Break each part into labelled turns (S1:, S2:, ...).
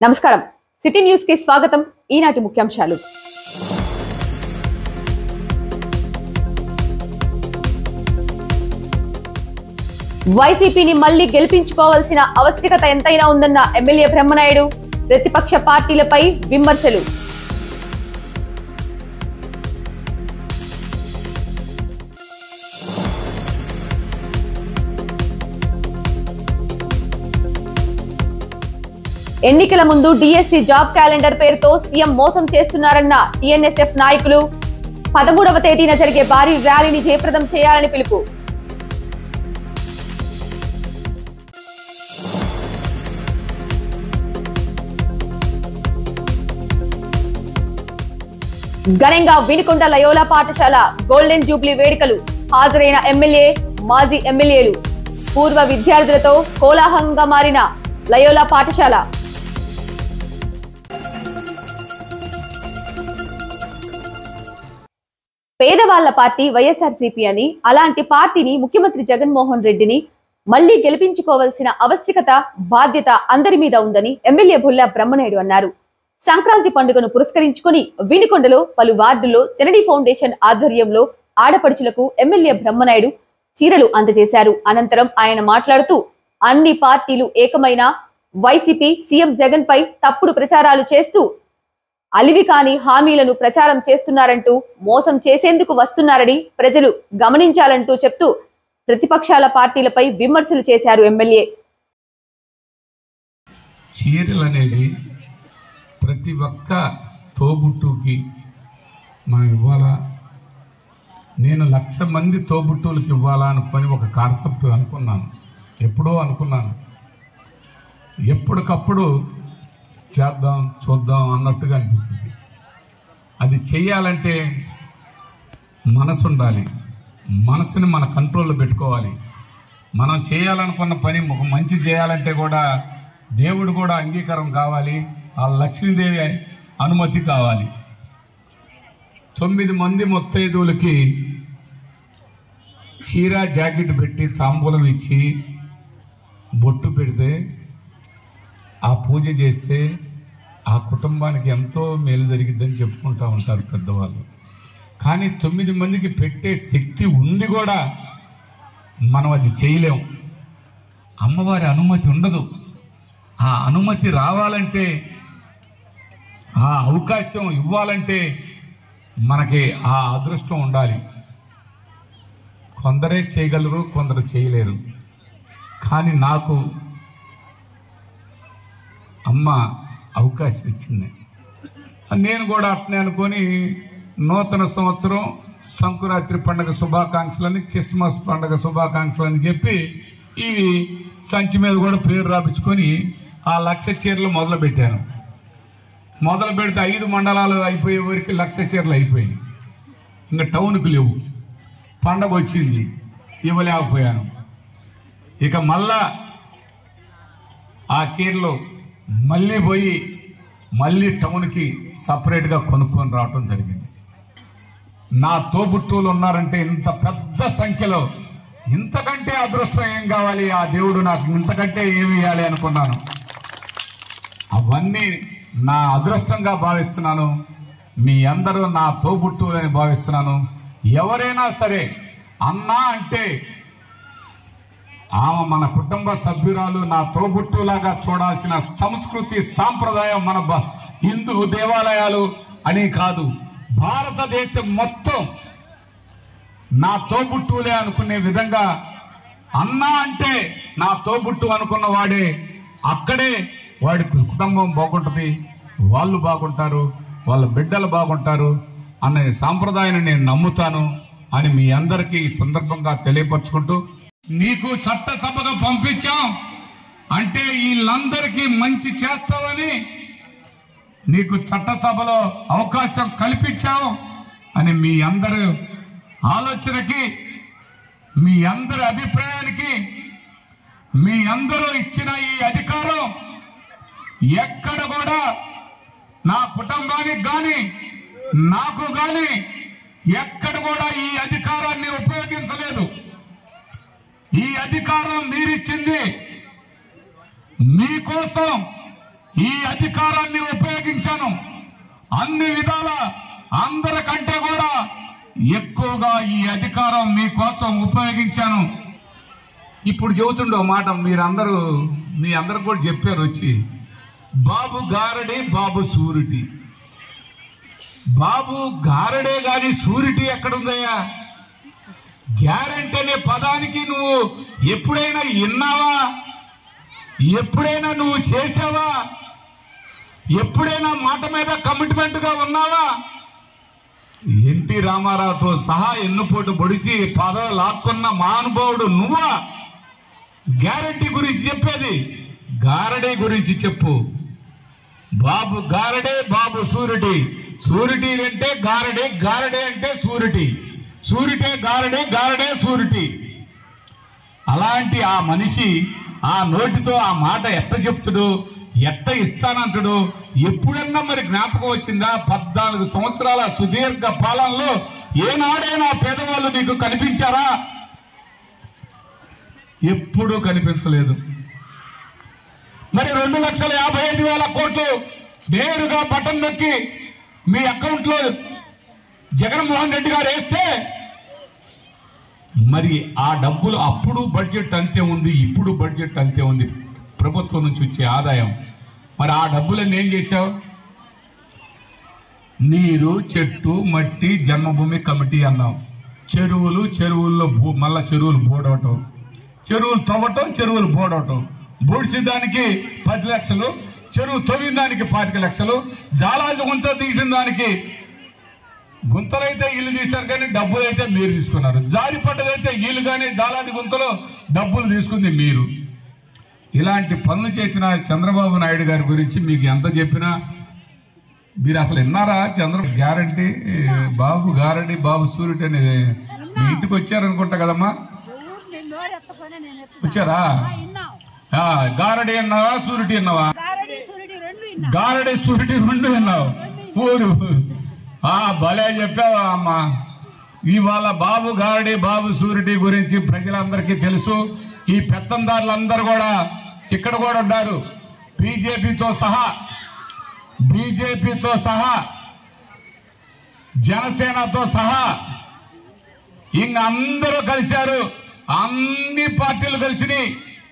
S1: నమస్కారం city news కి స్వాగతం ఈనాటి ముఖ్యాంశాలు వైసీపీని మళ్లీ గెలిపించుకోవాల్సిన ఆవశ్యకత ఎంతైనా ఉందన్న ఎమ్మెల్యే బ్రహ్మనాయుడు ప్రతిపక్ష పార్టీలపై విమర్శలు ఎన్నికల ముందు డిఎస్సి జాబ్ క్యాలెండర్ పేరుతో సీఎం మోసం చేస్తున్నారన్న టీఎన్ఎస్ఎఫ్ నాయకులు పదమూడవ తేదీన జరిగే భారీ ర్యాలీని జయప్రదం చేయాలని పిలుపు ఘనంగా వినుకొండ లయోలా పాఠశాల గోల్డెన్ జూబ్లీ వేడుకలు హాజరైన ఎమ్మెల్యే మాజీ ఎమ్మెల్యేలు పూర్వ విద్యార్థులతో కోలాహలంగా మారిన లయోలా పాఠశాల పేదవాళ్ల పార్టీ వైఎస్ఆర్సీపీ అని అలాంటి పార్టీని ముఖ్యమంత్రి జగన్మోహన్ రెడ్డిని మళ్లీ గెలిపించుకోవాల్సిన ఆవశ్యకత బాధ్యత అందరి మీద ఉందని ఎమ్మెల్యే బుల్లా బ్రహ్మనాయుడు అన్నారు సంక్రాంతి పండుగను పురస్కరించుకొని వినుకొండలో పలు వార్డుల్లో జననీ ఫౌండేషన్ ఆధ్వర్యంలో ఆడపడుచులకు ఎమ్మెల్యే బ్రహ్మనాయుడు చీరలు అందజేశారు అనంతరం ఆయన మాట్లాడుతూ అన్ని పార్టీలు ఏకమైన వైసీపీ సీఎం జగన్ పై తప్పుడు ప్రచారాలు చేస్తూ అలివి కాని హామీలను ప్రచారం చేస్తున్నారంటూ మోసం చేసేందుకు వస్తున్నారని ప్రజలు గమనించాలంటూ చెప్తూ ప్రతిపక్షాల పార్టీలపై విమర్శలు చేశారు ఎమ్మెల్యే
S2: చీరలు అనేది ప్రతి ఒక్క తోబుట్టుకి మనం ఇవ్వాలా నేను లక్ష మంది తోబుట్టువులకి ఇవ్వాలా అనుకొని ఒక కాన్సెప్ట్ అనుకున్నాను ఎప్పుడో అనుకున్నాను ఎప్పటికప్పుడు చేద్దాం చూద్దాం అన్నట్టుగా అనిపించింది అది చేయాలంటే మనసు ఉండాలి మనసుని మన కంట్రోల్లో పెట్టుకోవాలి మనం చేయాలనుకున్న పని ఒక మంచి చేయాలంటే కూడా దేవుడు కూడా అంగీకారం కావాలి ఆ లక్ష్మీదేవి అనుమతి కావాలి తొమ్మిది మంది ముత్తైదువులకి చీర జాకెట్ పెట్టి తాంబూలం ఇచ్చి బొట్టు పెడితే ఆ పూజ చేస్తే ఆ కుటుంబానికి ఎంతో మేలు జరిగిద్దని చెప్పుకుంటూ ఉంటారు పెద్దవాళ్ళు కానీ తొమ్మిది మందికి పెట్టే శక్తి ఉండి కూడా మనం అది చేయలేం అమ్మవారి అనుమతి ఉండదు ఆ అనుమతి రావాలంటే ఆ అవకాశం ఇవ్వాలంటే మనకి ఆ అదృష్టం ఉండాలి కొందరే చేయగలరు కొందరు చేయలేరు కానీ నాకు అమ్మ అవకాశం ఇచ్చింది నేను కూడా అట్నే అనుకొని నూతన సంవత్సరం సంకురాత్రి పండుగ శుభాకాంక్షలని క్రిస్మస్ పండుగ శుభాకాంక్షలని చెప్పి ఇవి సంచి మీద కూడా పేరు రాపించుకొని ఆ లక్ష చీరలు మొదలు పెట్టాను మొదలు పెడితే ఐదు మండలాలు అయిపోయే వరకు లక్ష చీరలు అయిపోయాయి ఇంకా టౌన్కి లేవు పండగ వచ్చింది ఇవ్వలేకపోయాను ఇక మళ్ళా ఆ చీరలు మళ్ళీ పోయి మళ్ళీ టౌన్కి సపరేట్గా కొనుక్కొని రావటం జరిగింది నా తోబుట్టువులు ఉన్నారంటే ఇంత పెద్ద సంఖ్యలో ఇంతకంటే అదృష్టం ఏం కావాలి ఆ దేవుడు నాకు ఇంతకంటే ఏమి ఇవ్వాలి అనుకున్నాను అవన్నీ నా అదృష్టంగా భావిస్తున్నాను మీ అందరూ నా తోబుట్టువులని భావిస్తున్నాను ఎవరైనా సరే అన్నా అంటే ఆమె మన కుటుంబ సభ్యురాలు నా తోబుట్టులాగా చూడాల్సిన సంస్కృతి సాంప్రదాయం మన బ- హిందూ దేవాలయాలు అని కాదు భారతదేశం మొత్తం నా తోబుట్టులే అనుకునే విధంగా అన్నా అంటే నా తోబుట్టు అనుకున్న వాడే అక్కడే వాడి కుటుంబం బాగుంటుంది వాళ్ళు బాగుంటారు వాళ్ళ బిడ్డలు బాగుంటారు అనే సాంప్రదాయాన్ని నేను నమ్ముతాను అని మీ అందరికీ ఈ సందర్భంగా తెలియపరచుకుంటూ నీకు చట్టసభకు పంపించాం అంటే వీళ్ళందరికీ మంచి చేస్తావని నీకు చట్టసభలో అవకాశం కల్పించాం అని మీ అందరి ఆలోచనకి మీ అందరి అభిప్రాయానికి మీ అందరూ ఇచ్చిన ఈ అధికారం ఎక్కడ కూడా నా కుటుంబానికి కానీ నాకు కానీ ఎక్కడ కూడా ఈ అధికారాన్ని ఉపయోగించలేదు ఈ అధికారం మీరిచ్చింది మీకోసం ఈ అధికారాన్ని ఉపయోగించాను అన్ని విధాల అందరికంటే కూడా ఎక్కువగా ఈ అధికారం మీకోసం ఉపయోగించాను ఇప్పుడు చెబుతుండే ఓ మాట మీరందరూ మీ అందరు కూడా చెప్పారు వచ్చి బాబు గారడి బాబు సూరిటి బాబు గారడే గాని సూరిటీ ఎక్కడుందయ్యా గ్యారెంటీ అనే పదానికి నువ్వు ఎప్పుడైనా విన్నావా ఎప్పుడైనా నువ్వు చేసావా ఎప్పుడైనా మాట మీద కమిట్మెంట్ గా ఉన్నావా ఎన్టీ రామారావుతో సహా ఎన్నుపోటు పొడిసి పదవి లాక్కున్న మహానుభావుడు నువ్వా గ్యారంటీ గురించి చెప్పేది గారడే గురించి చెప్పు బాబు గారడే బాబు సూరిటి సూరిటి అంటే గారడే గారడే అంటే సూరిటి సూరిటే గారడే గారడే సూరిటి అలాంటి ఆ మనిషి ఆ నోటితో ఆ మాట ఎట్ట చెప్తుడు ఎట్ట ఇస్తానంటాడు ఎప్పుడన్నా మరి జ్ఞాపకం వచ్చిందా పద్నాలుగు సంవత్సరాల సుదీర్ఘ పాలనలో ఏనాడైనా పేదవాళ్ళు నీకు కనిపించారా ఎప్పుడూ కనిపించలేదు మరి రెండు లక్షల యాభై ఐదు వేల కోట్లు నేరుగా బటన్ నొక్కి మీ అకౌంట్లో జగన్మోహన్ రెడ్డి గారు వేస్తే మరి ఆ డబ్బులు అప్పుడు బడ్జెట్ అంతే ఉంది ఇప్పుడు బడ్జెట్ అంతే ఉంది ప్రభుత్వం నుంచి వచ్చే ఆదాయం మరి ఆ డబ్బులన్నీ ఏం చేశావు నీరు చెట్టు మట్టి జన్మభూమి కమిటీ అన్నాం చెరువులు చెరువుల్లో భూ మళ్ళా చెరువులు బోడవటం చెరువులు తవ్వటం చెరువులు బోడవటం బోడిసి దానికి పది లక్షలు చెరువు తవ్విన దానికి పాతిక లక్షలు జాలాది గుంత తీసిన దానికి గుంతలైతే ఇల్లు తీశారు కానీ డబ్బులు అయితే మీరు తీసుకున్నారు జారి పడ్డదైతే ఇల్లు కానీ జాలాది గుంతలో డబ్బులు తీసుకుంది మీరు ఇలాంటి పనులు చేసిన చంద్రబాబు నాయుడు గారి గురించి మీకు ఎంత చెప్పినా మీరు అసలు విన్నారా చంద్ర గ్యారంటీ బాబు గారంటీ బాబు సూర్యుడు అనేది మీ ఇంటికి వచ్చారనుకుంటా కదమ్మా
S3: ఎవరు నేను నోరు ఎత్తపోయినా నేను ఎత్తుతా.
S2: వచ్చారా
S3: ఆ, విన్నావు
S2: ఆ, గారడి అన్నావా సూరిటీ అన్నావా
S3: గారడి సురుడి రెండు విన్నా
S2: గారడి సూరిటీ రెండు విన్నావు ఊరు ఆ భలే చెప్పావా అమ్మా ఇవాళ బాబు గారడి బాబు సూరిటీ గురించి ప్రజలందరికీ తెలుసు ఈ పెత్తందారులందరూ కూడా ఇక్కడ కూడా ఉన్నారు బీజేపీతో సహా బీజేపీతో సహా జనసేనతో సహా ఇంక అందరూ కలిశారు అన్ని పార్టీలు కలిసినాయి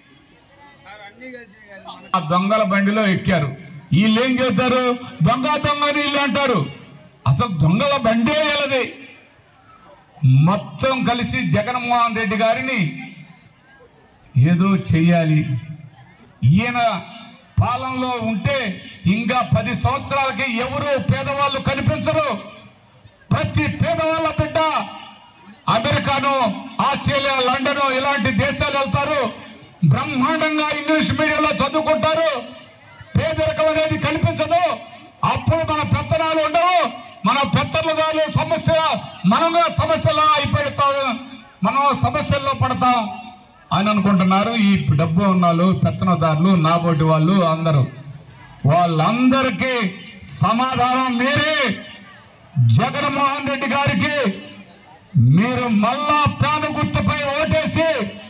S2: ఆ దొంగల బండిలో ఎక్కారు వీళ్ళు ఏం చేస్తారు దొంగ దొంగ అని వీళ్ళు అంటారు అసలు దొంగల బండే వీళ్ళది మొత్తం కలిసి జగన్మోహన్ రెడ్డి గారిని ఏదో చెయ్యాలి ఈయన పాలనలో ఉంటే ఇంకా పది సంవత్సరాలకి ఎవరు పేదవాళ్ళు కనిపించరు ప్రతి పేదవాళ్ళ బిడ్డ అమెరికాను ఆస్ట్రేలియా లండన్ ఇలాంటి దేశాలు వెళ్తారు బ్రహ్మాండంగా ఇంగ్లీష్ మీడియంలో చదువుకుంటారు పేదరికం అనేది కనిపించదు అప్పుడు మన పెత్తనాలు ఉండవు మన పెత్తనదారులు సమస్య మనగా సమస్యలో అయిపోతాం మనం సమస్యల్లో పడతాం అని అనుకుంటున్నారు ఈ డబ్బు ఉన్నాళ్ళు పెత్తనదారులు నాబోటి వాళ్ళు అందరూ వాళ్ళందరికీ సమాధానం మీరే జగన్మోహన్ రెడ్డి గారికి మీరు మళ్ళా ప్రాణ గుర్తుపై ఓటేసి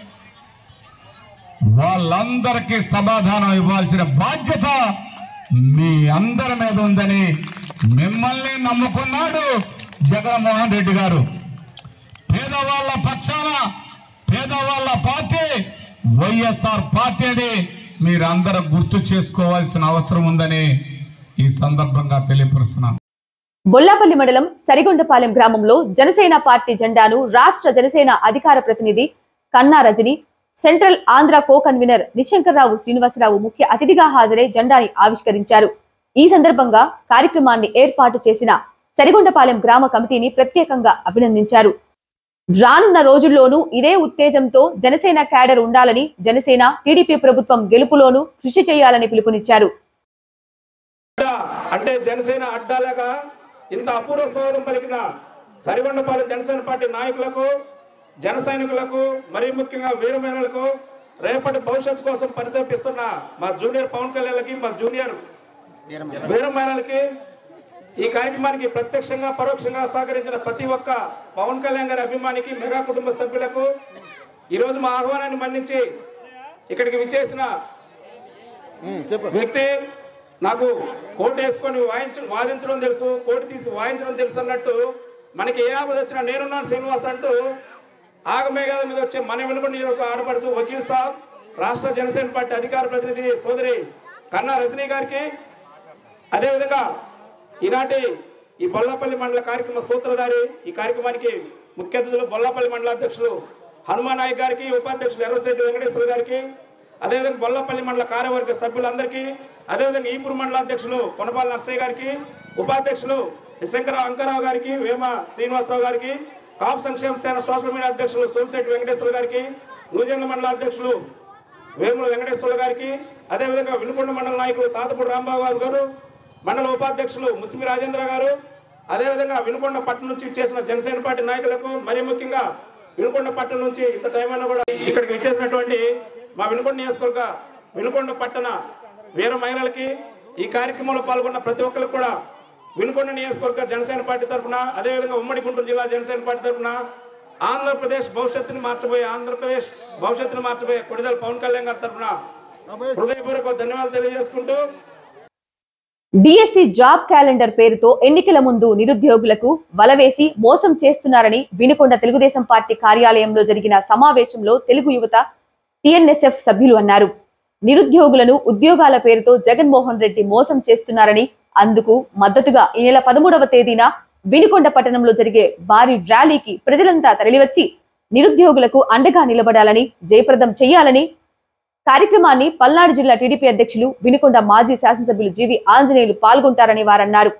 S2: వాళ్ళందరికీ సమాధానం ఇవ్వాల్సిన బాధ్యత మీ అందరి మీద ఉందని మిమ్మల్ని నమ్ముకున్నాడు జగన్మోహన్ రెడ్డి గారు పేదవాళ్ళ పక్షాన పేదవాళ్ళ పార్టీ వైఎస్ఆర్ పార్టీ అని మీరందరూ గుర్తు చేసుకోవాల్సిన అవసరం ఉందని ఈ సందర్భంగా తెలియపరుస్తున్నాను
S1: బొల్లాపల్లి మండలం సరిగొండపాలెం గ్రామంలో జనసేన పార్టీ జెండాను రాష్ట్ర జనసేన అధికార ప్రతినిధి Kanna Rajini central Andhra co convener Nishankarrao Srinivasarao ముఖ్య అతిథిగా హాజరై జెండాని ఆవిష్కరించారు ఈ సందర్భంగా కార్యక్రమాన్ని ఏర్పాటు చేసిన సరిగొండపాలెం గ్రామ కమిటీని ప్రత్యేకంగా అభినందించారు రానున్న రోజుల్లోనూ ఇదే ఉత్తేజంతో జనసేన క్యాడర్ ఉండాలని జనసేన టీడీపీ ప్రభుత్వం గెలుపులోనూ కృషి చేయాలని పిలుపునిచ్చారు
S4: అడ్డా అంటే జనసేన అడ్డాలుగా ఇంత అపూర్వ స్వాగతం పలికిన సరిగొండపాలెం జనసేన పార్టీ నాయకులకు జన సైనికులకు మరీ ముఖ్యంగా వీరమేనలకు రేపటి భవిష్యత్తు కోసం పరితపిస్తున్న మా జూనియర్ పవన్ కళ్యాణ్కి మా జూనియర్ వీరమేనలకి ఈ కార్యక్రమానికి ప్రత్యక్షంగా పరోక్షంగా సహకరించిన ప్రతి ఒక్క పవన్ కళ్యాణ్ గారి అభిమానికి మెగా కుటుంబ సభ్యులకు ఈరోజు మా ఆహ్వానాన్ని మన్నించి ఇక్కడికి విచ్చేసిన వ్యక్తి నాకు కోర్టు వేసుకొని వాయించ వాదించడం తెలుసు కోర్టు తీసి వాయించడం తెలుసు అన్నట్టు మనకి ఏ ఆపద వచ్చినా నేనున్నాను శ్రీనివాస్ అంటూ ఆగమేఘాల మీద వచ్చే మన వెనుకొని ఒక ఆడపడుతూ వకీల్ సాబ్ రాష్ట్ర జనసేన పార్టీ అధికార ప్రతినిధి సోదరి కన్నా రజనీ గారికి అదేవిధంగా ఈనాటి ఈ బొల్లపల్లి మండల కార్యక్రమ సూత్రధారి ఈ కార్యక్రమానికి ముఖ్య అతిథులు బొల్లపల్లి మండల అధ్యక్షులు హనుమాన్ నాయక్ గారికి ఉపాధ్యక్షులు ఎర్రశెట్టి వెంకటేశ్వర గారికి అదేవిధంగా బొల్లపల్లి మండల కార్యవర్గ సభ్యులందరికీ అదేవిధంగా ఈపూర్ మండల అధ్యక్షులు కొనపాల నర్సయ్య గారికి ఉపాధ్యక్షులు శంకర అంకరావు గారికి వేమ శ్రీనివాసరావు గారికి కాపు సంక్షేమ సేన సోషల్ మీడియా అధ్యక్షులు సోమిశెట్టి వెంకటేశ్వర గారికి నూజెండ్ల మండల అధ్యక్షులు వేముల వెంకటేశ్వర గారికి అదేవిధంగా వినుకొండ మండల నాయకులు తాతపూడి రాంబాబు గారు మండల ఉపాధ్యక్షులు ముసిమి రాజేంద్ర గారు అదేవిధంగా వినుకొండ పట్టణం నుంచి చేసిన జనసేన పార్టీ నాయకులకు మరీ ముఖ్యంగా వినుకొండ పట్టణం నుంచి ఇంత టైం అయినా కూడా ఇక్కడికి విచ్చేసినటువంటి మా వినుకొండ నియోజకవర్గ వినుకొండ పట్టణ వీర మహిళలకి ఈ కార్యక్రమంలో పాల్గొన్న ప్రతి ఒక్కరికి కూడా వినుకొండ నియోజకవర్గ జనసేన పార్టీ తరఫున అదేవిధంగా ఉమ్మడి గుంటూరు జిల్లా జనసేన పార్టీ తరఫున ఆంధ్రప్రదేశ్ భవిష్యత్తుని మార్చబోయే ఆంధ్రప్రదేశ్ భవిష్యత్తుని మార్చబోయే కొడిదల పవన్ కళ్యాణ్ గారి తరఫున హృదయపూర్వక ధన్యవాదాలు తెలియజేసుకుంటూ
S1: డిఎస్సి జాబ్ క్యాలెండర్ పేరుతో ఎన్నికల ముందు నిరుద్యోగులకు వలవేసి మోసం చేస్తున్నారని వినుకొండ తెలుగుదేశం పార్టీ కార్యాలయంలో జరిగిన సమావేశంలో తెలుగు యువత టిఎన్ఎస్ఎఫ్ సభ్యులు అన్నారు నిరుద్యోగులను ఉద్యోగాల పేరుతో జగన్మోహన్ రెడ్డి మోసం చేస్తున్నారని అందుకు మద్దతుగా ఈ నెల పదమూడవ తేదీన వినుకొండ పట్టణంలో జరిగే భారీ ర్యాలీకి ప్రజలంతా తరలివచ్చి నిరుద్యోగులకు అండగా నిలబడాలని జయప్రదం చేయాలని కార్యక్రమాన్ని పల్నాడు జిల్లా టీడీపీ అధ్యక్షులు వినుకొండ మాజీ శాసనసభ్యులు జీవి ఆంజనేయులు పాల్గొంటారని వారన్నారు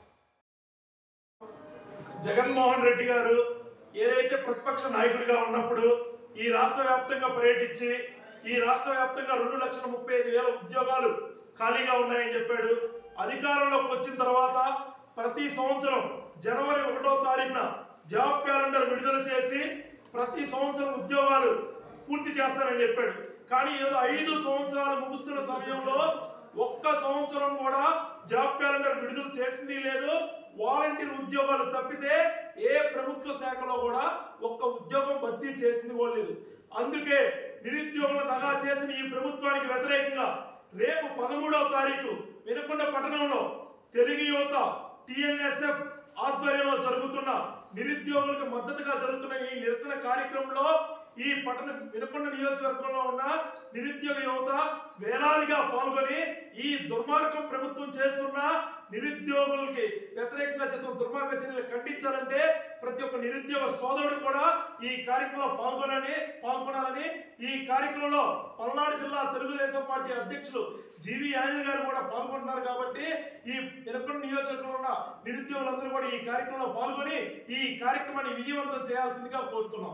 S5: జగన్మోహన్ రెడ్డి గారు ఏదైతే ప్రతిపక్ష నాయకుడిగా ఉన్నప్పుడు ఈ రాష్ట్ర వ్యాప్తంగా పర్యటించి ఈ రాష్ట్ర వ్యాప్తంగా రెండు లక్షల ముప్పై ఐదు వేల ఉద్యోగాలు ఖాళీగా ఉన్నాయని చెప్పాడు అధికారంలోకి వచ్చిన తర్వాత ప్రతి సంవత్సరం జనవరి ఒకటో తారీఖున జాబ్ క్యాలెండర్ విడుదల చేసి ప్రతి సంవత్సరం ఉద్యోగాలు పూర్తి చేస్తానని చెప్పాడు కానీ ఏదో ఐదు సంవత్సరాలు ముగుస్తున్న సమయంలో ఒక్క సంవత్సరం కూడా జాబ్ క్యాలెండర్ విడుదల చేసింది లేదు వాలంటీర్ ఉద్యోగాలు తప్పితే ఏ ప్రభుత్వ శాఖలో కూడా ఒక్క ఉద్యోగం భర్తీ చేసింది కూడా లేదు అందుకే నిరుద్యోగులను దగా చేసిన ఈ ప్రభుత్వానికి వ్యతిరేకంగా రేపు పదమూడవ తారీఖు వినకొండ పట్టణంలో తెలుగు యువత టిఎన్ఎస్ఎఫ్ ఆధ్వర్యంలో జరుగుతున్న నిరుద్యోగులకు మద్దతుగా జరుగుతున్న ఈ నిరసన కార్యక్రమంలో ఈ పట్టణ వినకొండ నియోజకవర్గంలో ఉన్న నిరుద్యోగ యువత వేలాదిగా పాల్గొని ఈ దుర్మార్గం ప్రభుత్వం చేస్తున్న నిరుద్యోగులకి వ్యతిరేకంగా చేస్తున్న దుర్మార్గ చర్యలు ఖండించాలంటే ప్రతి ఒక్క నిరుద్యోగ సోదరుడు కూడా ఈ కార్యక్రమంలో పాల్గొనని పాల్గొనాలని ఈ కార్యక్రమంలో పల్నాడు జిల్లా తెలుగుదేశం పార్టీ అధ్యక్షులు జీవి ఆంజనేయ గారు కూడా పాల్గొంటున్నారు కాబట్టి ఈ వినకొండ నియోజకవర్గంలో ఉన్న నిరుద్యోగులందరూ కూడా ఈ కార్యక్రమంలో పాల్గొని ఈ కార్యక్రమాన్ని విజయవంతం చేయాల్సిందిగా కోరుతున్నాం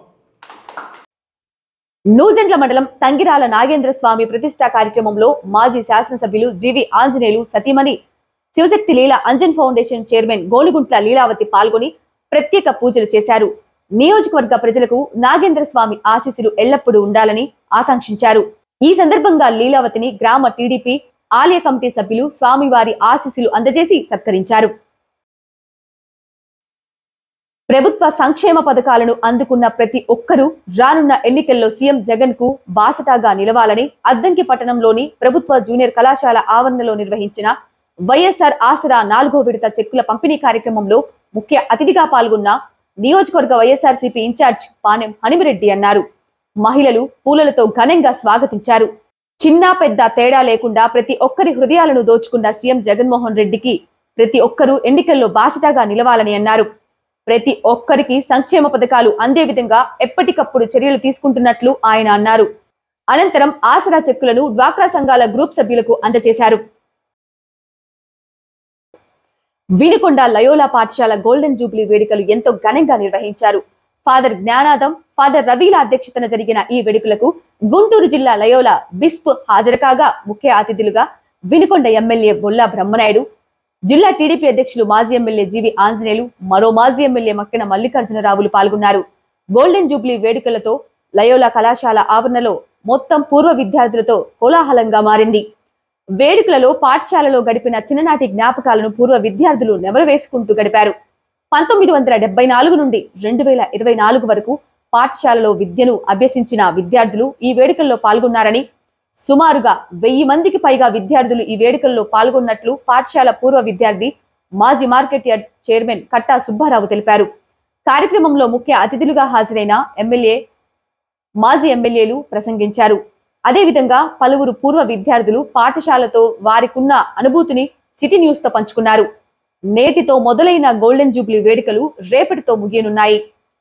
S1: నూజెండ్ల మండలం తంగిరాల నాగేంద్ర స్వామి ప్రతిష్టా కార్యక్రమంలో మాజీ శాసనసభ్యులు జీవి ఆంజనేయులు సతీమణి శివశక్తి లీల అంజన్ ఫౌండేషన్ చైర్మన్ గోలుగుంట్ల లీలావతి పాల్గొని ప్రత్యేక పూజలు చేశారు నియోజకవర్గ ప్రజలకు నాగేంద్ర స్వామి ఆశీస్సులు ఎల్లప్పుడూ ఉండాలని ఆకాంక్షించారు ఈ సందర్భంగా లీలావతిని గ్రామ టీడీపీ ఆలయ కమిటీ సభ్యులు స్వామివారి ఆశీస్సులు అందజేసి సత్కరించారు ప్రభుత్వ సంక్షేమ పథకాలను అందుకున్న ప్రతి ఒక్కరూ రానున్న ఎన్నికల్లో సీఎం జగన్ కు బాసటాగా నిలవాలని అద్దంకి పట్టణంలోని ప్రభుత్వ జూనియర్ కళాశాల ఆవరణలో నిర్వహించిన వైఎస్ఆర్ ఆసరా నాలుగో విడత చెక్కుల పంపిణీ కార్యక్రమంలో ముఖ్య అతిథిగా పాల్గొన్న నియోజకవర్గ వైఎస్ఆర్సీపీ ఇన్ఛార్జ్ పానెం హనిమిరెడ్డి అన్నారు మహిళలు పూలలతో ఘనంగా స్వాగతించారు చిన్న పెద్ద తేడా లేకుండా ప్రతి ఒక్కరి హృదయాలను దోచుకున్న సీఎం జగన్మోహన్ రెడ్డికి ప్రతి ఒక్కరూ ఎన్నికల్లో బాసటాగా నిలవాలని అన్నారు ప్రతి ఒక్కరికి సంక్షేమ పథకాలు అందే విధంగా ఎప్పటికప్పుడు చర్యలు తీసుకుంటున్నట్లు ఆయన అన్నారు అనంతరం ఆసరా చెక్కులను డ్వాక్రా సంఘాల గ్రూప్ సభ్యులకు అందజేశారు వినుకొండ లయోలా పాఠశాల గోల్డెన్ జూబ్లీ వేడుకలు ఎంతో ఘనంగా నిర్వహించారు ఫాదర్ జ్ఞానాదం ఫాదర్ రవీల అధ్యక్షతన జరిగిన ఈ వేడుకలకు గుంటూరు జిల్లా లయోలా బిస్ప్ హాజరు కాగా ముఖ్య అతిథులుగా వినుకొండ ఎమ్మెల్యే బొల్లా బ్రహ్మనాయుడు జిల్లా టీడీపీ అధ్యక్షులు మాజీ ఎమ్మెల్యే జీవి ఆంజనేయులు మరో మాజీ ఎమ్మెల్యే మక్కిన మల్లికార్జునరావులు పాల్గొన్నారు గోల్డెన్ జూబ్లీ వేడుకలతో లయోలా కళాశాల ఆవరణలో మొత్తం పూర్వ విద్యార్థులతో కోలాహలంగా మారింది వేడుకలలో పాఠశాలలో గడిపిన చిన్ననాటి జ్ఞాపకాలను పూర్వ విద్యార్థులు నెమరవేసుకుంటూ గడిపారు పంతొమ్మిది వందల డెబ్బై నాలుగు నుండి రెండు వేల ఇరవై నాలుగు వరకు పాఠశాలలో విద్యను అభ్యసించిన విద్యార్థులు ఈ వేడుకల్లో పాల్గొన్నారని సుమారుగా వెయ్యి మందికి పైగా విద్యార్థులు ఈ వేడుకల్లో పాల్గొన్నట్లు పాఠశాల పూర్వ విద్యార్థి మాజీ market yard chairman Katta Subbarao తెలిపారు కార్యక్రమంలో ముఖ్య అతిథులుగా హాజరైన ఎమ్మెల్యే మాజీ ఎమ్మెల్యేలు ప్రసంగించారు అదేవిధంగా పలువురు పూర్వ విద్యార్థులు పాఠశాలతో వారికున్న అనుభూతిని సిటీ న్యూస్ తో పంచుకున్నారు నేటితో మొదలైన గోల్డెన్ జూబ్లీ వేడుకలు రేపటితో ముగియనున్నాయి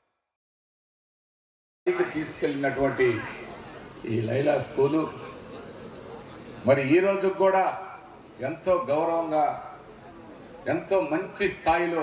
S2: పైకి తీసుకెళ్ళినటువంటి ఈ లైలా స్కూలు మరి ఈ రోజు కూడా ఎంతో గౌరవంగా ఎంతో మంచి స్థాయిలో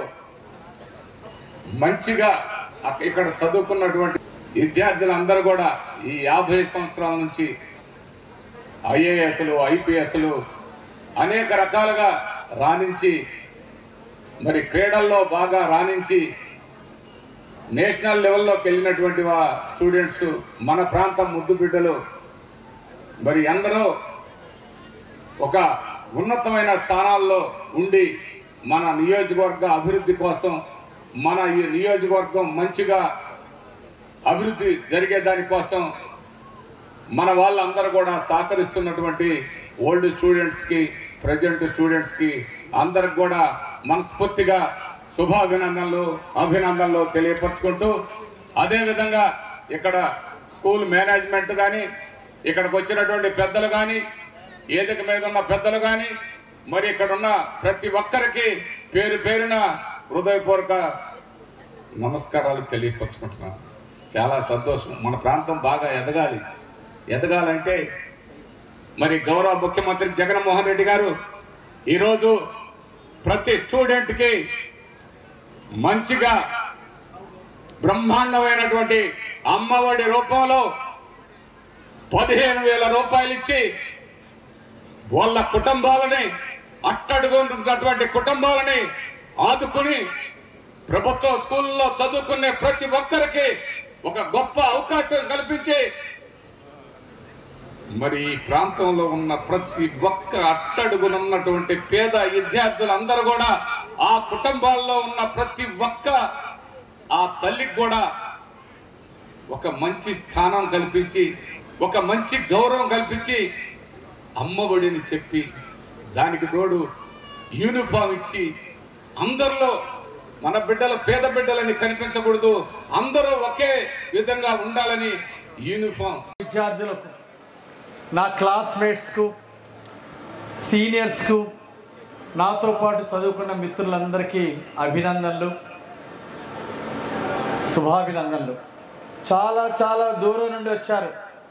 S2: మంచిగా అక్క- ఇక్కడ చదువుకున్నటువంటి విద్యార్థులందరూ కూడా ఈ యాభై సంవత్సరాల నుంచి ఐఏఎస్లు ఐపీఎస్లు అనేక రకాలుగా రాణించి మరి క్రీడల్లో బాగా రాణించి నేషనల్ లెవెల్లోకి వెళ్ళినటువంటి వా స్టూడెంట్స్ మన ప్రాంతం ముద్దు బిడ్డలు మరి అందరూ ఒక ఉన్నతమైన స్థానాల్లో ఉండి మన నియోజకవర్గ అభివృద్ధి కోసం మన ఈ నియోజకవర్గం మంచిగా అభివృద్ధి జరిగే దానికోసం మన వాళ్ళందరూ కూడా సహకరిస్తున్నటువంటి ఓల్డ్ స్టూడెంట్స్కి ప్రజెంట్ స్టూడెంట్స్కి అందరికి కూడా మనస్ఫూర్తిగా శుభాభినందనలు అభినందనలు తెలియపరచుకుంటూ అదేవిధంగా ఇక్కడ స్కూల్ మేనేజ్మెంట్ కానీ ఇక్కడికి వచ్చినటువంటి పెద్దలు కానీ ఏదిక మీద ఉన్న పెద్దలు కానీ మరి ఇక్కడ ఉన్న ప్రతి ఒక్కరికి పేరు పేరున హృదయపూర్వక నమస్కారాలు తెలియపరచుకుంటున్నాను చాలా సంతోషం మన ప్రాంతం బాగా ఎదగాలి ఎదగాలంటే మరి గౌరవ ముఖ్యమంత్రి జగన్మోహన్ రెడ్డి గారు ఈరోజు ప్రతి స్టూడెంట్కి మంచిగా బ్రహ్మాండమైనటువంటి అమ్మఒడి రూపంలో పదిహేను వేల రూపాయలు ఇచ్చి వాళ్ళ కుటుంబాలని అట్టడుగున్నటువంటి కుటుంబాలని ఆదుకుని ప్రభుత్వ స్కూల్లో చదువుకునే ప్రతి ఒక్కరికి ఒక గొప్ప అవకాశం కల్పించి మరి ఈ ప్రాంతంలో ఉన్న ప్రతి ఒక్క అట్టడుగునున్నటువంటి పేద విద్యార్థులందరూ కూడా ఆ కుటుంబాల్లో ఉన్న ప్రతి ఒక్క ఆ తల్లికి కూడా ఒక మంచి స్థానం కల్పించి ఒక మంచి గౌరవం కల్పించి అమ్మఒడిని చెప్పి దానికి తోడు యూనిఫామ్ ఇచ్చి అందరిలో మన బిడ్డలు పేద బిడ్డలని కనిపించకూడదు అందరూ ఒకే విధంగా ఉండాలని యూనిఫామ్
S6: విద్యార్థులకు నా క్లాస్మేట్స్కు సీనియర్స్కు నాతో పాటు చదువుకున్న మిత్రులందరికీ అభినందనలు శుభాభినందనలు చాలా చాలా దూరం నుండి వచ్చారు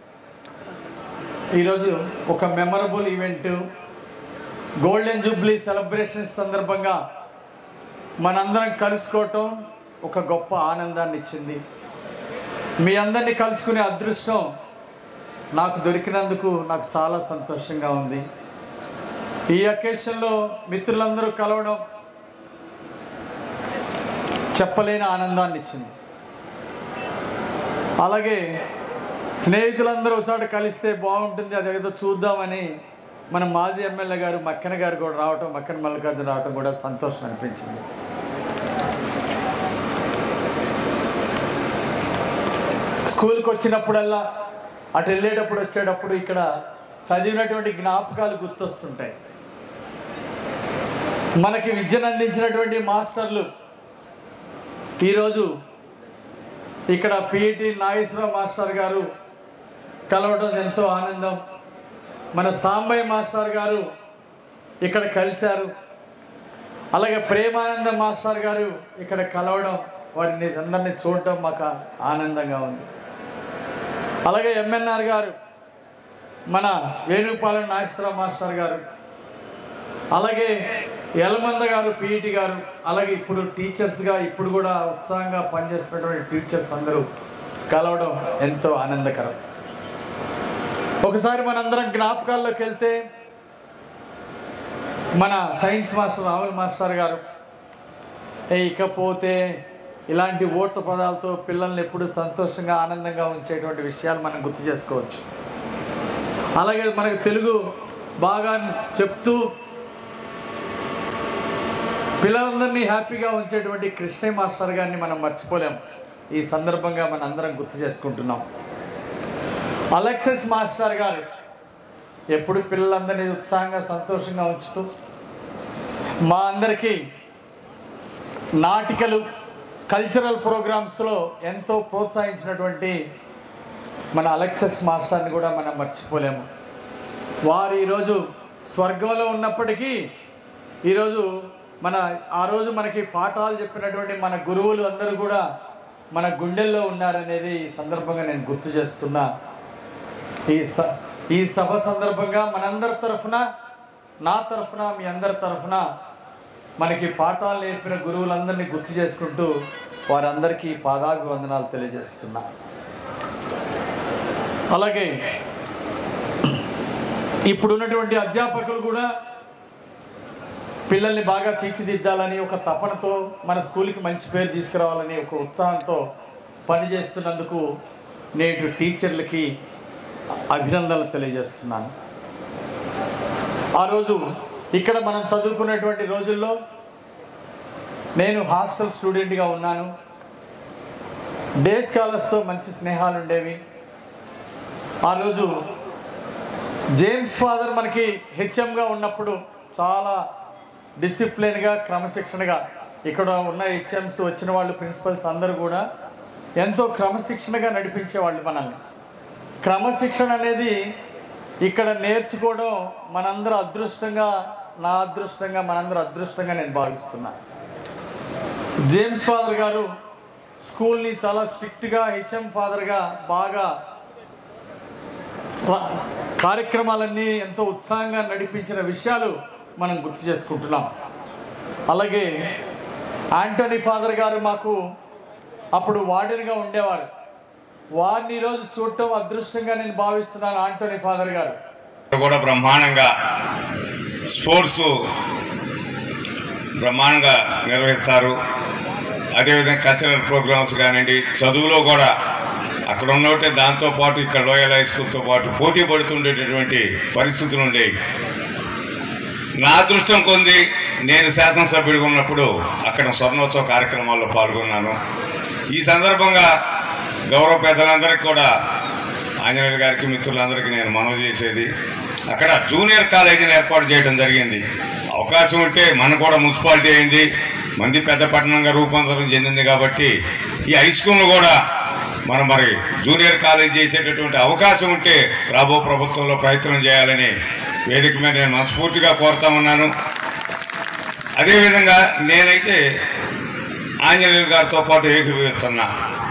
S6: ఈరోజు ఒక memorable event golden jubilee celebrations సందర్భంగా మనందరం కలుసుకోవటం ఒక గొప్ప ఆనందాన్ని ఇచ్చింది మీ అందరినీ కలుసుకునే అదృష్టం నాకు దొరికినందుకు నాకు చాలా సంతోషంగా ఉంది ఈ అకేషన్లో మిత్రులందరూ కలవడం చెప్పలేని ఆనందాన్ని ఇచ్చింది అలాగే స్నేహితులందరూ ఒకచోట కలిస్తే బాగుంటుంది అది ఏదో చూద్దామని మన మాజీ ఎమ్మెల్యే గారు మక్కన గారు కూడా రావటం మక్కన మల్లికార్జున రావటం కూడా సంతోషం అనిపించింది స్కూల్కి వచ్చినప్పుడల్లా అటు వెళ్ళేటప్పుడు వచ్చేటప్పుడు ఇక్కడ చదివినటువంటి జ్ఞాపకాలు గుర్తొస్తుంటాయి మనకి విద్యను అందించినటువంటి మాస్టర్లు ఈరోజు ఇక్కడ పిఈటి నాగేశ్వరరావు మాస్టర్ గారు కలవడం ఎంతో ఆనందం మన సాంబయ్య మాస్టర్ గారు ఇక్కడ కలిశారు అలాగే ప్రేమానంద మాస్టర్ గారు ఇక్కడ కలవడం వారిని అందరినీ చూడటం మాకు ఆనందంగా ఉంది అలాగే ఎంఎన్ఆర్ గారు మన వేణుపాలెం నాగేశ్వరరావు మాస్టర్ గారు అలాగే యలమంద గారు పిఈటి గారు అలాగే ఇప్పుడు టీచర్స్గా ఇప్పుడు కూడా ఉత్సాహంగా పనిచేస్తున్నటువంటి టీచర్స్ అందరూ కలవడం ఎంతో ఆనందకరం ఒకసారి మనందరం జ్ఞాపకాల్లోకి వెళ్తే మన సైన్స్ మాస్టర్ రాహుల్ మాస్టర్ గారు ఏ ఇకపోతే ఇలాంటి ఓట్ల పదాలతో పిల్లల్ని ఎప్పుడు సంతోషంగా ఆనందంగా ఉంచేటువంటి విషయాలు మనం గుర్తు చేసుకోవచ్చు అలాగే మనకు తెలుగు బాగా చెప్తూ పిల్లలందరినీ హ్యాపీగా ఉంచేటువంటి కృష్ణయ్య మాస్టర్ గారిని మనం మర్చిపోలేం ఈ సందర్భంగా మన అందరం గుర్తు చేసుకుంటున్నాం అలెక్సెస్ మాస్టర్ గారు ఎప్పుడు పిల్లలందరినీ ఉత్సాహంగా సంతోషంగా ఉంచుతూ మా అందరికీ నాటికలు కల్చరల్ ప్రోగ్రామ్స్లో ఎంతో ప్రోత్సహించినటువంటి మన అలెక్సస్ మాస్టర్ని కూడా మనం మర్చిపోలేము వారు ఈరోజు స్వర్గంలో ఉన్నప్పటికీ ఈరోజు మన ఆ రోజు మనకి పాఠాలు చెప్పినటువంటి మన గురువులు అందరూ కూడా మన గుండెల్లో ఉన్నారనేది ఈ సందర్భంగా నేను గుర్తు చేస్తున్నా ఈ స ఈ సభ సందర్భంగా మనందరి తరఫున నా తరఫున మీ అందరి తరఫున మనకి పాఠాలు నేర్పిన గురువులందరినీ గుర్తు చేసుకుంటూ వారందరికీ పాదాభివందనాలు తెలియజేస్తున్నా అలాగే ఇప్పుడున్నటువంటి అధ్యాపకులు కూడా పిల్లల్ని బాగా తీర్చిదిద్దాలని ఒక తపనతో మన స్కూల్కి మంచి పేరు తీసుకురావాలని ఒక ఉత్సాహంతో పనిచేస్తున్నందుకు నేటి టీచర్లకి అభినందనలు తెలియజేస్తున్నాను ఆ రోజు ఇక్కడ మనం చదువుకునేటువంటి రోజుల్లో నేను హాస్టల్ స్టూడెంట్గా ఉన్నాను డే స్కాలర్స్తో మంచి స్నేహాలు ఉండేవి ఆ రోజు జేమ్స్ ఫాదర్ మనకి హెచ్ఎంగా ఉన్నప్పుడు చాలా డిసిప్లిన్గా క్రమశిక్షణగా ఇక్కడ ఉన్న హెచ్ఎంస్ వచ్చిన వాళ్ళు ప్రిన్సిపల్స్ అందరూ కూడా ఎంతో క్రమశిక్షణగా నడిపించేవాళ్ళు మనల్ని క్రమశిక్షణ అనేది ఇక్కడ నేర్చుకోవడం మనందరూ అదృష్టంగా నా అదృష్టంగా మనందరూ అదృష్టంగా నేను భావిస్తున్నా జేమ్స్ ఫాదర్ గారు స్కూల్ని చాలా స్ట్రిక్ట్గా హెచ్ఎం ఫాదర్గా బాగా రా- కార్యక్రమాలన్నీ ఎంతో ఉత్సాహంగా నడిపించిన విషయాలు మనం గుర్తు చేసుకుంటున్నాం అలాగే ఆంటోనీ ఫాదర్ గారు మాకు అప్పుడు వార్డెన్గా ఉండేవారు వారిని ఈరోజు చూడటం అదృష్టంగా నేను భావిస్తున్నాను ఆంటోనీ ఫాదర్ గారు
S7: కూడా బ్రహ్మాండంగా స్పోర్ట్స్ బ్రహ్మాండంగా నిర్వహిస్తారు అదేవిధంగా కల్చరల్ ప్రోగ్రామ్స్ కానివ్వండి చదువులో కూడా అక్కడ ఉన్నట్టే దాంతో పాటు ఇక్కడ లోయల్ హై స్కూల్తో పాటు పోటీ పడుతుండేటటువంటి పరిస్థితులు ఉండేవి నా అదృష్టం కొంది నేను శాసనసభ్యుడిగా ఉన్నప్పుడు అక్కడ స్వర్ణోత్సవ కార్యక్రమాల్లో పాల్గొన్నాను ఈ సందర్భంగా గౌరవ పెద్దలందరికీ కూడా ఆంజనేయులు గారికి మిత్రులందరికీ నేను మనవి చేసేది అక్కడ జూనియర్ కాలేజీని ఏర్పాటు చేయడం జరిగింది అవకాశం ఉంటే మన కూడా మున్సిపాలిటీ అయింది మంది పెద్ద పట్టణంగా రూపాంతరం చెందింది కాబట్టి ఈ హై స్కూల్ను కూడా మనం మరి జూనియర్ కాలేజ్ చేసేటటువంటి అవకాశం ఉంటే రాబో ప్రభుత్వంలో ప్రయత్నం చేయాలని వేదిక మీద నేను మనస్ఫూర్తిగా కోరుతా ఉన్నాను అదేవిధంగా నేనైతే ఆంజనేయులు గారితో పాటు ఏకీభవిస్తున్నా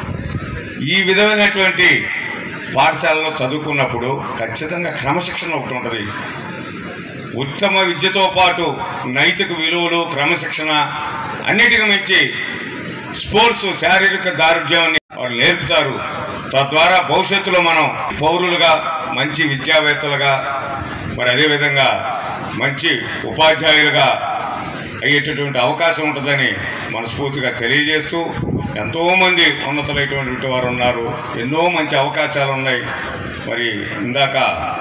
S7: ఈ విధమైనటువంటి పాఠశాలలో చదువుకున్నప్పుడు ఖచ్చితంగా క్రమశిక్షణ ఒకటి ఉంటుంది ఉత్తమ విద్యతో పాటు నైతిక విలువలు క్రమశిక్షణ అన్నిటిని మించి స్పోర్ట్స్ శారీరక దారుఢ్యాన్ని వాళ్ళు నేర్పుతారు తద్వారా భవిష్యత్తులో మనం పౌరులుగా మంచి విద్యావేత్తలుగా మరి అదేవిధంగా మంచి ఉపాధ్యాయులుగా అయ్యేటటువంటి అవకాశం ఉంటుందని మనస్ఫూర్తిగా తెలియజేస్తూ ఎంతోమంది ఉన్నతులైనటువంటి వారు ఉన్నారు ఎన్నో మంచి అవకాశాలు ఉన్నాయి మరి ఇందాక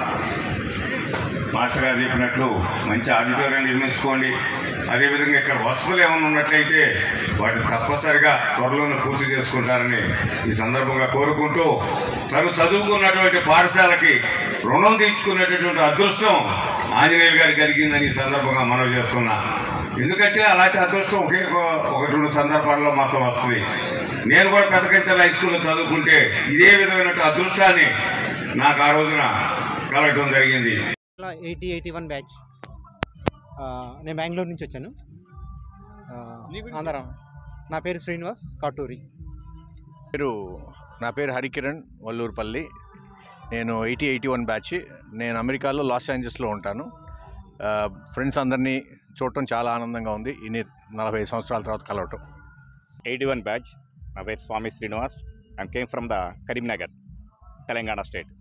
S7: మాస్టర్ గారు చెప్పినట్లు మంచి ఆడిటోరియం నిర్మించుకోండి అదేవిధంగా ఇక్కడ వసతులు ఏమైనా ఉన్నట్లయితే వాటిని తప్పనిసరిగా త్వరలోనే పూర్తి చేసుకుంటారని ఈ సందర్భంగా కోరుకుంటూ తను చదువుకున్నటువంటి పాఠశాలకి రుణం తీర్చుకునేటటువంటి అదృష్టం ఆంజనేయులు గారికి కలిగిందని ఈ సందర్భంగా మనవి చేస్తున్నా ఎందుకంటే అలాంటి అదృష్టం ఒకే ఒక- ఒకటి రెండు సందర్భాల్లో మాత్రం వస్తుంది నేను కూడా పెద్దకంచెల హై స్కూల్లో చదువుకుంటే ఇదే విధమైన అదృష్టాన్ని నాకు ఆ రోజున కలగడం జరిగింది
S8: ఎయిటీ ఎయిటీ వన్ బ్యాచ్ ఆ, నేను బెంగళూరు నుంచి వచ్చాను ఆ, ఆంధ్ర నా పేరు శ్రీనివాస్ కాటూరి
S9: పేరు నా పేరు హరికిరణ్ వల్లూరుపల్లి నేను ఎయిటీ ఎయిటీ వన్ బ్యాచ్ నేను అమెరికాలో లాస్ ఏంజల్స్లో ఉంటాను ఫ్రెండ్స్ అందరినీ చూడటం చాలా ఆనందంగా ఉంది ఇన్ని నలభై సంవత్సరాల తర్వాత కలవటం
S10: ఎయిటీ వన్ బ్యాచ్ నా పేరు Swami Srinivas I'm came from the Karimnagar Telangana state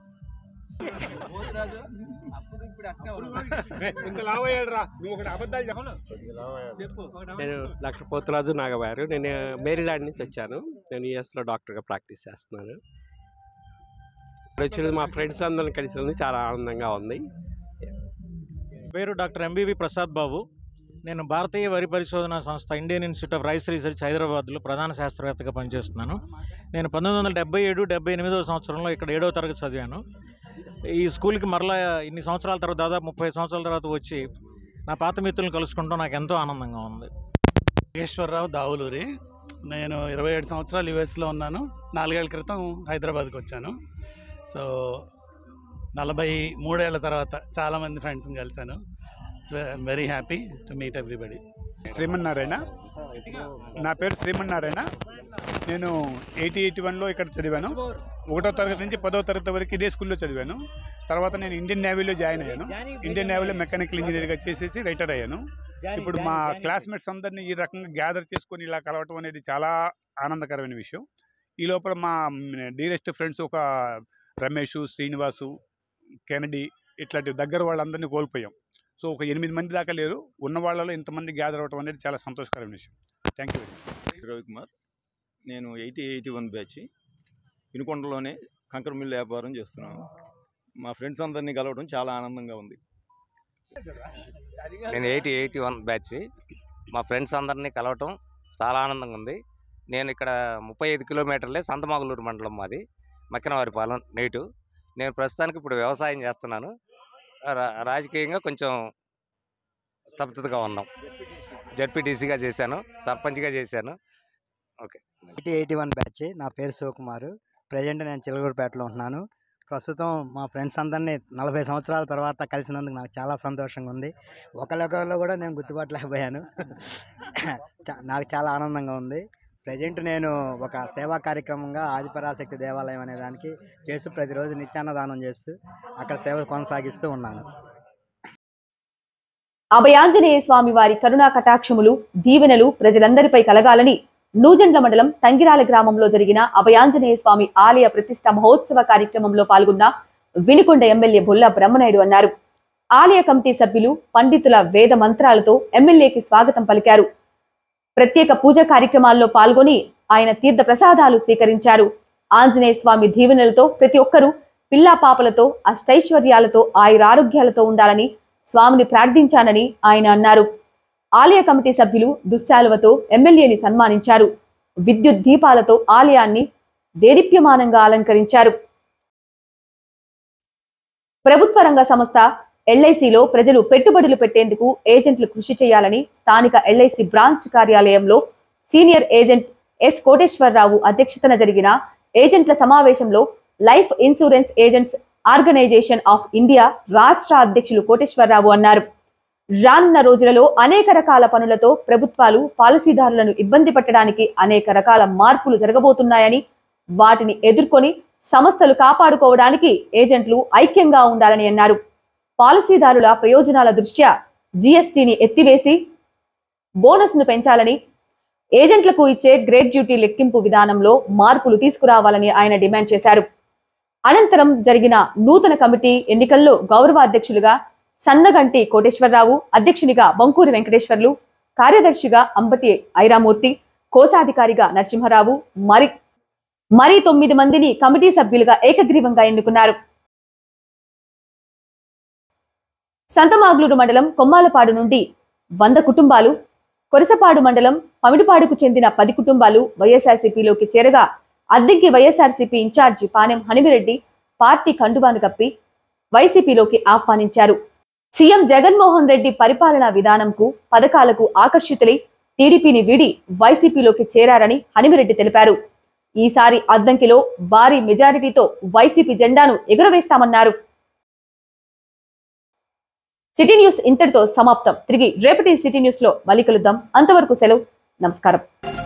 S11: నేను డాక్టర్ పోతురాజు నాగబారు నేను మేరీలాండ్ నుంచి వచ్చాను నేను యూఎస్లో డాక్టర్గా ప్రాక్టీస్ చేస్తున్నాను ఇప్పుడు వచ్చినది మా ఫ్రెండ్స్ అందరిని కలిసినందుకు చాలా ఆనందంగా ఉంది
S12: పేరు డాక్టర్ ఎంబీవి ప్రసాద్ బాబు నేను భారతీయ వరి పరిశోధన సంస్థ Indian institute of rice research హైదరాబాద్లో ప్రధాన శాస్త్రవేత్తగా పనిచేస్తున్నాను నేను పంతొమ్మిది వందల డెబ్బై ఏడు డెబ్బై ఎనిమిదవ సంవత్సరంలో ఇక్కడ ఏడవ తరగతి చదివాను ఈ స్కూల్కి మరలా ఇన్ని సంవత్సరాల తర్వాత దాదాపు ముప్పై సంవత్సరాల తర్వాత వచ్చి నా పాత మిత్రులను కలుసుకుంటాం నాకు ఎంతో ఆనందంగా ఉంది
S13: నాగేశ్వరరావు దావులూరి నేను ఇరవై ఏడు సంవత్సరాలు యుఎస్లో ఉన్నాను నాలుగేళ్ల క్రితం హైదరాబాద్కి వచ్చాను సో నలభై మూడేళ్ల తర్వాత చాలామంది ఫ్రెండ్స్ని కలిశాను very happy to meet everybody
S14: Srimannarayana నా పేరు శ్రీమన్నారాయణ నేను ఎయిటీ ఎయిటీ వన్లో ఇక్కడ చదివాను ఒకటో తరగతి నుంచి పదో తరగతి వరకు ఇదే స్కూల్లో చదివాను తర్వాత నేను ఇండియన్ నేవీలో జాయిన్ అయ్యాను ఇండియన్ నేవీలో మెకానికల్ ఇంజనీర్గా చేసేసి రైటర్ అయ్యాను ఇప్పుడు మా క్లాస్మేట్స్ అందరినీ ఈ రకంగా గ్యాదర్ చేసుకొని ఇలా కలవటం అనేది చాలా ఆనందకరమైన విషయం ఈ లోపల మా డీరెస్ట్ ఫ్రెండ్స్ ఒక రమేష్ శ్రీనివాసు కెనడీ ఇట్లాంటి దగ్గర వాళ్ళందరినీ కోల్పోయాం సో ఒక ఎనిమిది మంది దాకా లేరు ఉన్న వాళ్ళలో ఇంతమంది గ్యాదర్ అవటం అనేది చాలా సంతోషకరమైన విషయం థ్యాంక్ యూ
S15: రవికుమార్ నేను ఎయిటీ ఎయిటీ వన్ బ్యాచ్ వినుకొండలోనే కంకర మిల్లు వ్యాపారం చేస్తున్నాను మా ఫ్రెండ్స్ అందరినీ కలవడం చాలా ఆనందంగా ఉంది
S16: నేను ఎయిటీ ఎయిటీ వన్ బ్యాచ్ మా ఫ్రెండ్స్ అందరినీ కలవటం చాలా ఆనందంగా ఉంది నేను ఇక్కడ ముప్పై ఐదు కిలోమీటర్లే సంతమాగులూరు మండలం మాది మక్కినవారిపాలెం నేటు నేను ప్రస్తుతానికి ఇప్పుడు వ్యవసాయం చేస్తున్నాను రా- రాజకీయంగా కొంచెం స్తబ్దతగా ఉన్నాం జడ్పీటీసీగా చేశాను సర్పంచ్గా చేశాను okay
S17: eighty eighty one batch నా పేరు శివకుమార్ ప్రజెంట్ నేను చిలగూరుపేటలో ఉంటున్నాను ప్రస్తుతం మా ఫ్రెండ్స్ అందరినీ నలభై సంవత్సరాల తర్వాత కలిసినందుకు నాకు చాలా సంతోషంగా ఉంది ఒకరికొకరిలో కూడా నేను గుర్తుపట్టలేకపోయాను చా- నాకు చాలా ఆనందంగా ఉంది ప్రజెంట్ నేను ఒక సేవా కార్యక్రమంగా ఆదిపరాశక్తి దేవాలయం అనే దానికి చేస్తూ ప్రతిరోజు నిత్యాన్నదానం చేస్తూ అక్కడ సేవ కొనసాగిస్తూ ఉన్నాను
S1: అభయాంజనేయ స్వామి వారి కరుణా కటాక్షములు దీవెనలు ప్రజలందరిపై కలగాలని నూజెండ్ల మండలం తంగిరాల గ్రామంలో జరిగిన అభయాంజనేయ స్వామి ఆలయ ప్రతిష్ట మహోత్సవ కార్యక్రమంలో పాల్గొన్న వినుకొండ ఎమ్మెల్యే బొల్ల బ్రహ్మనాయుడు అన్నారు ఆలయ కమిటీ సభ్యులు పండితుల వేద మంత్రాలతో ఎమ్మెల్యేకి స్వాగతం పలికారు ప్రత్యేక పూజ కార్యక్రమాల్లో పాల్గొని ఆయన తీర్థ ప్రసాదాలు స్వీకరించారు ఆంజనేయ స్వామి దీవెనలతో ప్రతి ఒక్కరూ పిల్లా పాపలతో అష్టైశ్వర్యాలతో ఆయురారోగ్యాలతో ఉండాలని స్వామిని ప్రార్థించానని ఆయన అన్నారు ఆలయ కమిటీ సభ్యులు దుశ్శాలువతో ఎమ్మెల్యేని సన్మానించారు విద్యుత్ దీపాలతో ఆలయాన్ని దేదీప్యమానంగా అలంకరించారు ప్రభుత్వ రంగ సంస్థ ఎల్ఐసిలో ప్రజలు పెట్టుబడులు పెట్టేందుకు ఏజెంట్లు కృషి చేయాలని స్థానిక ఎల్ఐసి బ్రాంచ్ కార్యాలయంలో సీనియర్ ఏజెంట్ ఎస్ కోటేశ్వరరావు అధ్యక్షతన జరిగిన ఏజెంట్ల సమావేశంలో life insurance agents organisation of India రాష్ట్ర అధ్యక్షులు కోటేశ్వరరావు అన్నారు రానున్న రోజులలో అనేక రకాల పనులతో ప్రభుత్వాలు పాలసీదారులను ఇబ్బంది పెట్టడానికి అనేక రకాల మార్పులు జరగబోతున్నాయని వాటిని ఎదుర్కొని సంస్థలు కాపాడుకోవడానికి ఏజెంట్లు ఐక్యంగా ఉండాలని అన్నారు పాలసీదారుల ప్రయోజనాల దృష్ట్యా జీఎస్టీని ఎత్తివేసి బోనస్ ను పెంచాలని ఏజెంట్లకు ఇచ్చే గ్రేడ్ డ్యూటీ లెక్కింపు విధానంలో మార్పులు తీసుకురావాలని ఆయన డిమాండ్ చేశారు అనంతరం జరిగిన నూతన కమిటీ ఎన్నికల్లో గౌరవ అధ్యక్షులుగా సన్నగంటి కోటేశ్వరరావు అధ్యక్షునిగా బంకూరి వెంకటేశ్వర్లు కార్యదర్శిగా అంబటి ఐరామూర్తి కోశాధికారిగా నరసింహరావు మరి మరి తొమ్మిది మందిని కమిటీ సభ్యులుగా ఏకగ్రీవంగా ఎన్నుకున్నారు సంతమాగ్లూరు మండలం కొమ్మాలపాడు నుండి వంద కుటుంబాలు కొరసపాడు మండలం పమిడిపాడుకు చెందిన పది కుటుంబాలు వైఎస్ఆర్సీపీలోకి చేరగా అద్దెంకి వైఎస్ఆర్సీపీ ఇన్ఛార్జి పానెం హనిమిరెడ్డి పార్టీ కండువాను కప్పి వైసీపీలోకి ఆహ్వానించారు సీఎం జగన్మోహన్ రెడ్డి పరిపాలనా విధానంకు పథకాలకు ఆకర్షితులై టీడీపీని వీడి వైసీపీలోకి చేరారని హనిమిరెడ్డి తెలిపారు ఈసారి అద్దంకిలో భారీ మెజారిటీతో వైసీపీ జెండాను ఎగురవేస్తామన్నారు సిటీ న్యూస్ ఇంతటితో సమాప్తం తిరిగి రేపటి సిటీ న్యూస్ లో మళ్ళీ కలుద్దాం అంతవరకు సెలవు నమస్కారం